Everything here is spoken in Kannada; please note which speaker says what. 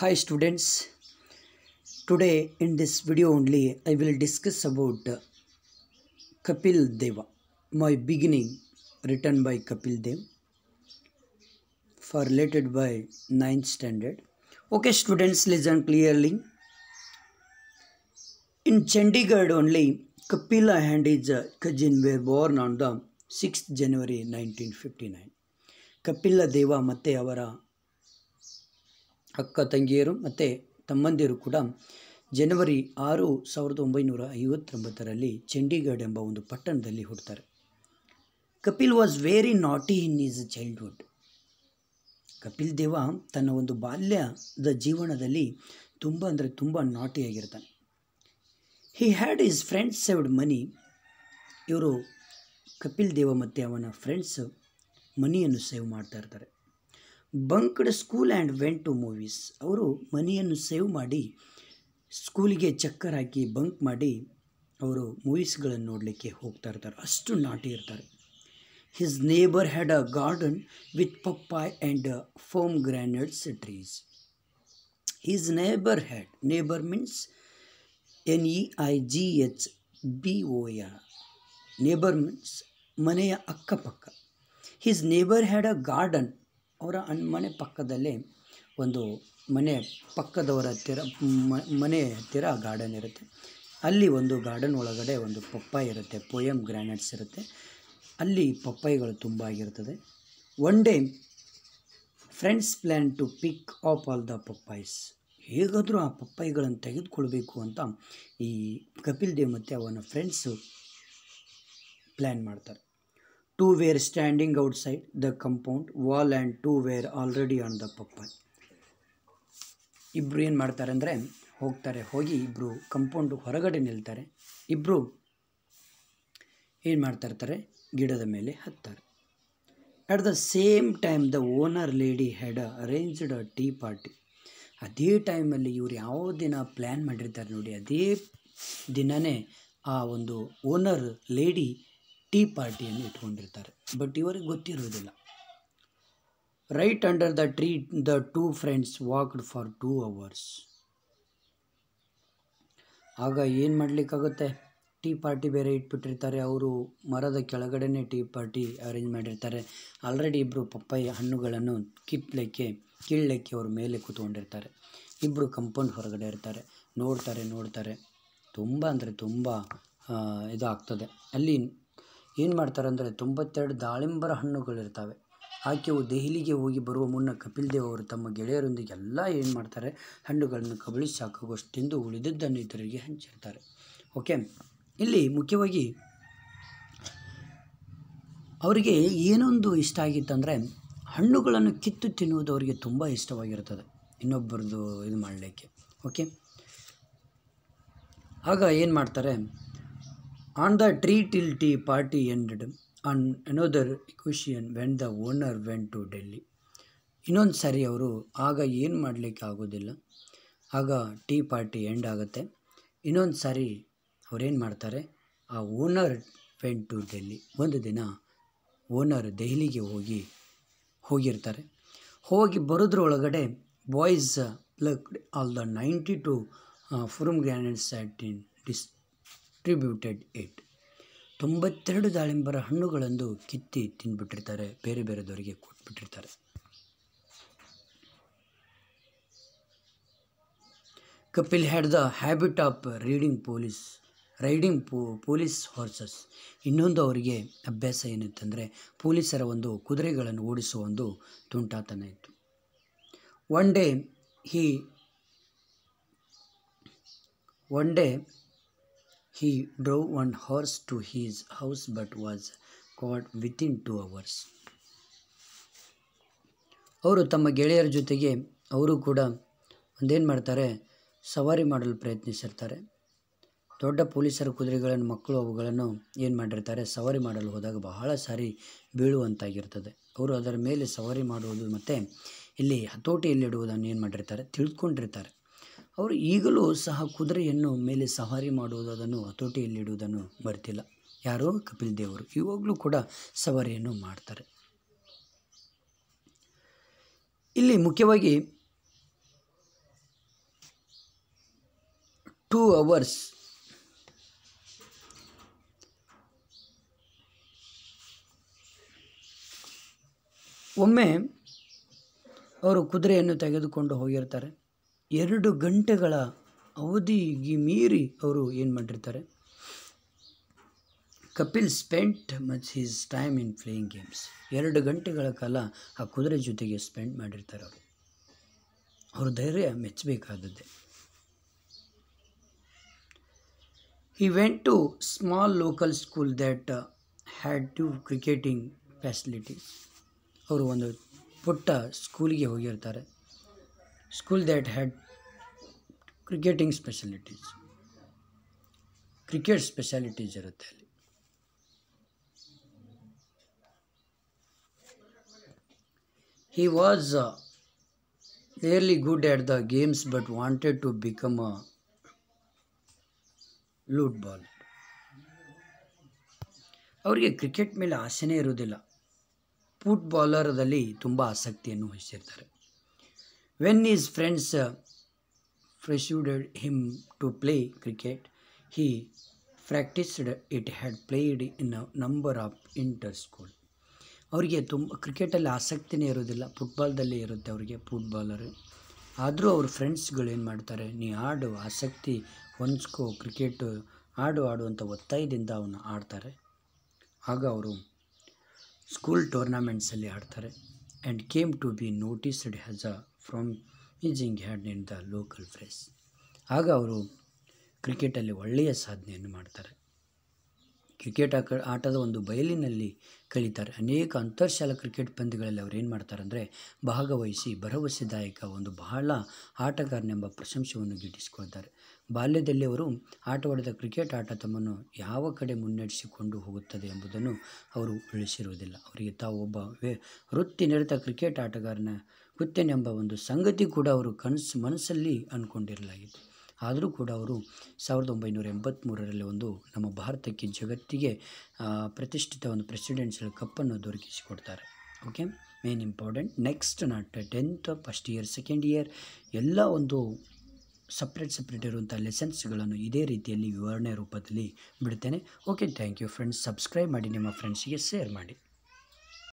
Speaker 1: Hi students, today in this video only I will discuss about uh, Kapil Deva, my beginning written by Kapil Dev for related by 9th standard. Okay students listen clearly. In Chandigarh only Kapila and his uh, cousin were born on the 6th January 1959. Kapila ದೇವ ಮತ್ತು ಅವರ ಅಕ್ಕ ತಂಗಿಯರು ಮತ್ತು ತಮ್ಮಂದಿರು ಕೂಡ ಜನವರಿ ಆರು ಸಾವಿರದ ಒಂಬೈನೂರ ಐವತ್ತೊಂಬತ್ತರಲ್ಲಿ ಚಂಡೀಗಢ ಎಂಬ ಒಂದು ಪಟ್ಟಣದಲ್ಲಿ ಹುಡ್ತಾರೆ ಕಪಿಲ್ ವಾಸ್ ವೆರಿ ನಾಟಿ ಇನ್ ಈಸ್ ಚೈಲ್ಡ್ಹುಡ್ ಕಪಿಲ್ ದೇವ ತನ್ನ ಒಂದು ಬಾಲ್ಯದ ಜೀವನದಲ್ಲಿ ತುಂಬ ಅಂದರೆ ತುಂಬ ನಾಟಿಯಾಗಿರ್ತಾನೆ he had his friends saved money ಇವರು ಕಪಿಲ್ ದೇವ ಮತ್ತು ಅವನ ಫ್ರೆಂಡ್ಸ್ ಮನಿಯನ್ನು ಸೇವ್ ಮಾಡ್ತಾ ಇರ್ತಾರೆ bunked school and went to movies ಅವರು ಮನಿಯನ್ನು ಸೇವ್ ಮಾಡಿ ಸ್ಕೂಲಿಗೆ ಚಕ್ಕರ್ ಹಾಕಿ ಬಂಕ್ ಮಾಡಿ ಅವರು ಮೂವೀಸ್ಗಳನ್ನು ನೋಡಲಿಕ್ಕೆ ಹೋಗ್ತಾ ಇರ್ತಾರೆ ಅಷ್ಟು ನಾಟಿ ಇರ್ತಾರೆ his neighbour had a garden with papaya and pomegranates trees his neighbour had neighbour means N E I G H B O R neighbour means ಮನೆಯ ಅಕ್ಕಪಕ್ಕ his neighbour had a garden ಅವರ ಅನ್ ಮನೆ ಪಕ್ಕದಲ್ಲೇ ಒಂದು ಮನೆ ಪಕ್ಕದವರ ಹತ್ತಿರ ಮ- ಮನೆ ಹತ್ತಿರ ಗಾರ್ಡನ್ ಇರುತ್ತೆ ಅಲ್ಲಿ ಒಂದು ಗಾರ್ಡನ್ ಒಳಗಡೆ ಒಂದು ಪಪ್ಪಾಯಿ ಇರುತ್ತೆ ಪೋಯಮ್ ಗ್ರಾನೈಟ್ಸ್ ಇರುತ್ತೆ ಅಲ್ಲಿ ಪಪ್ಪಾಯಿಗಳು ತುಂಬ ಆಗಿರ್ತದೆ one day friends plan to pick off all the papayas ಹೇಗಾದರೂ ಆ ಪಪ್ಪಾಯಿಗಳನ್ನು ತೆಗೆದುಕೊಳ್ಬೇಕು ಅಂತ ಈ ಕಪಿಲ್ ದೇವ್ ಮತ್ತು ಅವನ ಫ್ರೆಂಡ್ಸು ಪ್ಲ್ಯಾನ್ ಮಾಡ್ತಾರೆ two were standing outside the compound wall and two were already on the papaya ಇಬ್ಬರು ಏನು ಮಾಡ್ತಾರೆ ಅಂದರೆ ಹೋಗ್ತಾರೆ ಹೋಗಿ ಇಬ್ಬರು ಕಂಪೌಂಡ್ ಹೊರಗಡೆ ನಿಲ್ತಾರೆ ಇಬ್ಬರು ಏನು ಮಾಡ್ತಾ ಇರ್ತಾರೆ ಗಿಡದ ಮೇಲೆ ಹತ್ತಾರೆ at the same time the owner lady had arranged a tea party ಅದೇ ಟೈಮಲ್ಲಿ ಇವ್ರು ಯಾವ ದಿನ ಪ್ಲ್ಯಾನ್ ಮಾಡಿರ್ತಾರೆ ನೋಡಿ ಅದೇ ದಿನವೇ ಆ ಒಂದು ಓನರ್ ಲೇಡಿ ಟೀ ಪಾರ್ಟಿಯನ್ನು ಇಟ್ಕೊಂಡಿರ್ತಾರೆ ಬಟ್ ಇವರಿಗೆ ಗೊತ್ತಿರೋದಿಲ್ಲ right under the tree the two friends walked for two hours ಆಗ ಏನು ಮಾಡಲಿಕ್ಕಾಗುತ್ತೆ ಟೀ ಪಾರ್ಟಿ ಬೇರೆ ಇಟ್ಬಿಟ್ಟಿರ್ತಾರೆ ಅವರು ಮರದ ಕೆಳಗಡೆನೇ ಟೀ ಪಾರ್ಟಿ ಅರೇಂಜ್ ಮಾಡಿರ್ತಾರೆ ಆಲ್ರೆಡಿ ಇಬ್ಬರು ಪಪ್ಪಾಯಿ ಹಣ್ಣುಗಳನ್ನು ಕಿತ್ತಲಿಕ್ಕೆ ಕೀಳಲಿಕ್ಕೆ ಅವ್ರ ಮೇಲೆ ಕೂತ್ಕೊಂಡಿರ್ತಾರೆ ಇಬ್ಬರು ಕಂಪೌಂಡ್ ಹೊರಗಡೆ ಇರ್ತಾರೆ ನೋಡ್ತಾರೆ ನೋಡ್ತಾರೆ ತುಂಬ ಅಂದರೆ ತುಂಬ ಆ, ಇದಾಗ್ತದೆ ಅಲ್ಲಿ ಏನು ಮಾಡ್ತಾರೆ ಅಂದರೆ ತೊಂಬತ್ತೆರಡು ದಾಳಿಂಬರ ಹಣ್ಣುಗಳಿರ್ತವೆ ಆಕೆಯು ದೆಹಲಿಗೆ ಹೋಗಿ ಬರುವ ಮುನ್ನ ಕಪಿಲ್ ದೇವ್ ಅವರು ತಮ್ಮ ಗೆಳೆಯರೊಂದಿಗೆ ಎಲ್ಲ ಏನು ಮಾಡ್ತಾರೆ ಹಣ್ಣುಗಳನ್ನು ಕಬಳಿಸಿ ಸಾಕಾಗುವಷ್ಟು ತಿಂದು ಉಳಿದಿದ್ದನ್ನು ಇತರರಿಗೆ ಹಂಚಿರ್ತಾರೆ ಓಕೆ ಇಲ್ಲಿ ಮುಖ್ಯವಾಗಿ ಅವರಿಗೆ ಏನೊಂದು ಇಷ್ಟ ಆಗಿತ್ತಂದರೆ ಹಣ್ಣುಗಳನ್ನು ಕಿತ್ತು ತಿನ್ನುವುದು ಅವರಿಗೆ ತುಂಬ ಇಷ್ಟವಾಗಿರ್ತದೆ ಇನ್ನೊಬ್ಬರದು ಇದು ಮಾಡಲಿಕ್ಕೆ ಓಕೆ ಆಗ ಏನು ಮಾಡ್ತಾರೆ on the tree till tea party ended on another question when the owner went to Delhi ಇನ್ನೊಂದು ಸಾರಿ ಅವರು ಆಗ ಏನು ಮಾಡಲಿಕ್ಕೆ ಆಗೋದಿಲ್ಲ ಆಗ ಟೀ ಪಾರ್ಟಿ ಎಂಡ್ ಆಗುತ್ತೆ ಇನ್ನೊಂದು ಸಾರಿ ಅವ್ರೇನು ಮಾಡ್ತಾರೆ ಆ ಓನರ್ ವೆನ್ ಟು ಡೆಲ್ಲಿ ಒಂದು ದಿನ ಓನರ್ ದೆಹಲಿಗೆ ಹೋಗಿ ಹೋಗಿರ್ತಾರೆ ಹೋಗಿ ಬರೋದ್ರೊಳಗಡೆ boys plucked all the ninety two pomegranates ate and distributed it ತೊಂಬತ್ತೆರಡು ದಾಳಿಂಬರ ಹಣ್ಣುಗಳನ್ನು ಕಿತ್ತಿ ತಿಂದ್ಬಿಟ್ಟಿರ್ತಾರೆ ಬೇರೆ ಬೇರೆದವರಿಗೆ ಕೊಟ್ಬಿಟ್ಟಿರ್ತಾರೆ Kapil had the habit of reading police riding ಪೋ ಪೊಲೀಸ್ ಹಾರ್ಸಸ್ ಇನ್ನೊಂದು ಅವರಿಗೆ ಅಭ್ಯಾಸ ಏನಿತ್ತಂದರೆ ಪೊಲೀಸರ ಒಂದು ಕುದುರೆಗಳನ್ನು ಓಡಿಸುವ ಒಂದು ತುಂಟಾತನ ಇತ್ತು one day he one day he drove one horse to his house but was caught within two hours ಅವರು ತಮ್ಮ ಗೆಳೆಯರ ಜೊತೆಗೆ ಅವರು ಕೂಡ ಒಂದೇನು ಮಾಡ್ತಾರೆ ಸವಾರಿ ಮಾಡಲು ಪ್ರಯತ್ನಿಸಿರ್ತಾರೆ ದೊಡ್ಡ ಪೊಲೀಸರ ಕುದುರೆಗಳನ್ನು ಮಕ್ಕಳು ಅವುಗಳನ್ನು ಏನು ಮಾಡಿರ್ತಾರೆ ಸವಾರಿ ಮಾಡಲು ಹೋದಾಗ ಬಹಳ ಸಾರಿ ಬೀಳುವಂತಾಗಿರ್ತದೆ ಅವರು ಅದರ ಮೇಲೆ ಸವಾರಿ ಮಾಡುವುದು ಮತ್ತು ಇಲ್ಲಿ ಹತೋಟಿಯಲ್ಲಿಡುವುದನ್ನು ಏನು ಮಾಡಿರ್ತಾರೆ ತಿಳ್ಕೊಂಡಿರ್ತಾರೆ ಅವರು ಈಗಲೂ ಸಹ ಕುದುರೆಯನ್ನು ಮೇಲೆ ಸವಾರಿ ಮಾಡುವುದು ಅದನ್ನು ಹತೋಟಿಯಲ್ಲಿಡುವುದನ್ನು ಮರೆತಿಲ್ಲ ಯಾರೋ ಕಪಿಲ್ ದೇವರು ಇವಾಗಲೂ ಕೂಡ ಸವಾರಿಯನ್ನು ಮಾಡ್ತಾರೆ ಇಲ್ಲಿ ಮುಖ್ಯವಾಗಿ ಟೂ ಅವರ್ಸ್ ಒಮ್ಮೆ ಅವರು ಕುದುರೆಯನ್ನು ತೆಗೆದುಕೊಂಡು ಹೋಗಿರ್ತಾರೆ ಎರಡು ಗಂಟೆಗಳ ಅವಧಿಗೆ ಮೀರಿ ಅವರು ಏನು ಮಾಡಿರ್ತಾರೆ Kapil spent much his time in playing games ಎರಡು ಗಂಟೆಗಳ ಕಾಲ ಆ ಕುದುರೆ ಜೊತೆಗೆ ಸ್ಪೆಂಡ್ ಮಾಡಿರ್ತಾರೆ ಅವರು ಅವ್ರ ಧೈರ್ಯ ಮೆಚ್ಚಬೇಕಾದದ್ದೇ He went to small local school that uh, had two cricketing facilities. ಅವರು ಒಂದು ಪುಟ್ಟ ಸ್ಕೂಲಿಗೆ ಹೋಗಿರ್ತಾರೆ school that had cricketing specialities cricket specialities ಇರುತ್ತೆ ಅಲ್ಲಿ he was really good at the games but wanted to become a football ಅವರಿಗೆ ಕ್ರಿಕೆಟ್ ಮೇಲೆ ಆಸೆನೇ ಇರುವುದಿಲ್ಲ ಫುಟ್ಬಾಲರ್ದಲ್ಲಿ ತುಂಬ ಆಸಕ್ತಿಯನ್ನು ವಹಿಸಿರ್ತಾರೆ when his friends persuaded him to play cricket he practised it had played in a number of inter school ಅವರಿಗೆ ತುಂಬ ಕ್ರಿಕೆಟಲ್ಲಿ ಆಸಕ್ತಿನೇ ಇರೋದಿಲ್ಲ ಫುಟ್ಬಾಲ್ದಲ್ಲಿ ಇರುತ್ತೆ ಅವರಿಗೆ ಫುಟ್ಬಾಲರು ಆದರೂ ಅವ್ರ ಫ್ರೆಂಡ್ಸ್ಗಳು ಏನು ಮಾಡ್ತಾರೆ ನೀ ಆಡು ಆಸಕ್ತಿ ಹೊಂದ್ಸ್ಕೋ ಕ್ರಿಕೆಟ್ ಆಡು ಆಡು ಅಂತ ಒತ್ತಾಯದಿಂದ ಅವನ್ನ ಆಡ್ತಾರೆ ಆಗ ಅವರು ಸ್ಕೂಲ್ ಟೂರ್ನಮೆಂಟ್ಸಲ್ಲಿ ಆಡ್ತಾರೆ and came to be noticed as a promising had in the local press ಆಗ ಅವರು ಕ್ರಿಕೆಟಲ್ಲಿ ಒಳ್ಳೆಯ ಸಾಧನೆಯನ್ನು ಮಾಡ್ತಾರೆ ಕ್ರಿಕೆಟ್ ಆಕ ಆಟದ ಒಂದು ಬಯಲಿನಲ್ಲಿ ಕಳೀತಾರೆ ಅನೇಕ ಅಂತರ್ಶಾಲಾ ಕ್ರಿಕೆಟ್ ಪಂದ್ಯಗಳಲ್ಲಿ ಅವ್ರು ಏನು ಮಾಡ್ತಾರೆ ಅಂದರೆ ಭಾಗವಹಿಸಿ ಭರವಸೆದಾಯಕ ಒಂದು ಬಹಳ ಆಟಗಾರನೆಂಬ ಪ್ರಶಂಸೆಯನ್ನು ಗಿಟ್ಟಿಸಿಕೊಳ್ತಾರೆ ಬಾಲ್ಯದಲ್ಲಿ ಅವರು ಆಟವಾಡಿದ ಕ್ರಿಕೆಟ್ ಆಟ ತಮ್ಮನ್ನು ಯಾವ ಕಡೆ ಮುನ್ನಡೆಸಿಕೊಂಡು ಹೋಗುತ್ತದೆ ಎಂಬುದನ್ನು ಅವರು ಉಳಿಸಿರುವುದಿಲ್ಲ ಅವರಿಗೆ ತಾವು ಒಬ್ಬ ವೇ ವೃತ್ತಿ ನಿರತ ಕ್ರಿಕೆಟ್ ಆಟಗಾರನ ಹುತ್ತೇನೆಂಬ ಒಂದು ಸಂಗತಿ ಕೂಡ ಅವರು ಕನಸು ಮನಸ್ಸಲ್ಲಿ ಅಂದ್ಕೊಂಡಿರಲಾಗಿತ್ತು ಆದರೂ ಕೂಡ ಅವರು ಸಾವಿರದ ಒಂಬೈನೂರ ಎಂಬತ್ತ್ಮೂರರಲ್ಲಿ ಒಂದು ನಮ್ಮ ಭಾರತಕ್ಕೆ ಜಗತ್ತಿಗೆ ಆ, ಪ್ರತಿಷ್ಠಿತ ಒಂದು ಪ್ರೆಸಿಡೆನ್ಷಿಯಲ್ ಕಪ್ಪನ್ನು ದೊರಕಿಸಿಕೊಡ್ತಾರೆ okay main important next not tenth first year second year ಎಲ್ಲ ಒಂದು ಸಪ್ರೇಟ್ ಸಪ್ರೇಟ್ ಇರುವಂಥ ಲೆಸನ್ಸ್ಗಳನ್ನು ಇದೇ ರೀತಿಯಲ್ಲಿ ವಿವರಣೆ ರೂಪದಲ್ಲಿ ಬಿಡ್ತೇನೆ okay thank you friends subscribe ಮಾಡಿ ನಿಮ್ಮ ಫ್ರೆಂಡ್ಸಿಗೆ ಶೇರ್ ಮಾಡಿ